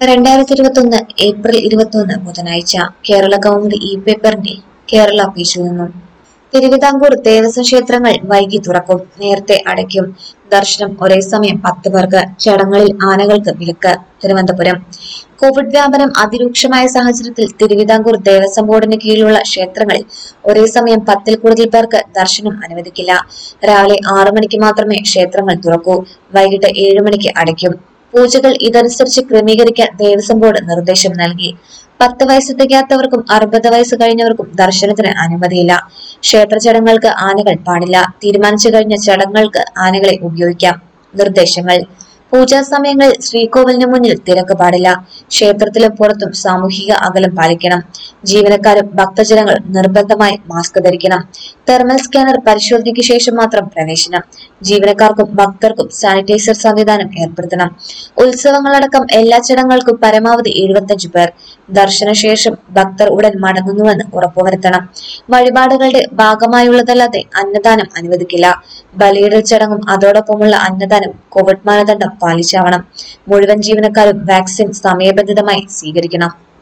രണ്ടായിരത്തി ഇരുപത്തൊന്ന് ഏപ്രിൽ ഇരുപത്തൊന്ന് ബുധനാഴ്ച കേരള കൗമുദി ഇ പേപ്പറിന്റെ കേരള പേജിൽ നിന്നും തിരുവിതാംകൂർ ദേവസ്വം ക്ഷേത്രങ്ങൾ വൈകി തുറക്കും നേരത്തെ അടയ്ക്കും ദർശനം ഒരേ സമയം പത്ത് പേർക്ക് ചടങ്ങുകളിൽ ആനകൾക്ക് വിലക്ക് തിരുവനന്തപുരം കോവിഡ് വ്യാപനം അതിരൂക്ഷമായ സാഹചര്യത്തിൽ തിരുവിതാംകൂർ ദേവസ്വം ബോർഡിന് കീഴിലുള്ള ക്ഷേത്രങ്ങളിൽ ഒരേ സമയം പത്തിൽ കൂടുതൽ പേർക്ക് ദർശനം അനുവദിക്കില്ല രാവിലെ ആറു മണിക്ക് മാത്രമേ ക്ഷേത്രങ്ങൾ തുറക്കൂ വൈകിട്ട് ഏഴു മണിക്ക് അടയ്ക്കും പൂജകൾ ഇതനുസരിച്ച് ക്രമീകരിക്കാൻ ദേവസ്വം ബോർഡ് നിർദ്ദേശം നൽകി പത്ത് വയസ്സ് തികയാത്തവർക്കും അറുപത് വയസ്സ് കഴിഞ്ഞവർക്കും ദർശനത്തിന് അനുമതിയില്ല ക്ഷേത്ര ചടങ്ങുകൾക്ക് ആനകൾ പാടില്ല തീരുമാനിച്ചു കഴിഞ്ഞ ചടങ്ങുകൾക്ക് ആനകളെ ഉപയോഗിക്കാം നിർദ്ദേശങ്ങൾ പൂജാ സമയങ്ങളിൽ ശ്രീകോവിലിന് മുന്നിൽ തിരക്ക് പാടില്ല ക്ഷേത്രത്തിലും പുറത്തും സാമൂഹിക അകലം പാലിക്കണം ജീവനക്കാരും ഭക്തജനങ്ങൾ നിർബന്ധമായി മാസ്ക് ധരിക്കണം തെർമൽ സ്കാനർ പരിശോധനയ്ക്ക് ശേഷം മാത്രം പ്രവേശനം ജീവനക്കാർക്കും ഭക്തർക്കും സാനിറ്റൈസർ സംവിധാനം ഏർപ്പെടുത്തണം ഉത്സവങ്ങളടക്കം എല്ലാ ചടങ്ങുകൾക്കും പരമാവധി എഴുപത്തഞ്ച് പേർ ദർശനശേഷം ഭക്തർ ഉടൻ മടങ്ങുന്നുവെന്ന് ഉറപ്പുവരുത്തണം വഴിപാടുകളുടെ ഭാഗമായുള്ളതല്ലാതെ അന്നദാനം അനുവദിക്കില്ല ബലിയിടൽ ചടങ്ങും അതോടൊപ്പമുള്ള അന്നദാനം കോവിഡ് മാനദണ്ഡം പാലിച്ചാവണം മുഴുവൻ ജീവനക്കാരും വാക്സിൻ സമയബന്ധിതമായി സ്വീകരിക്കണം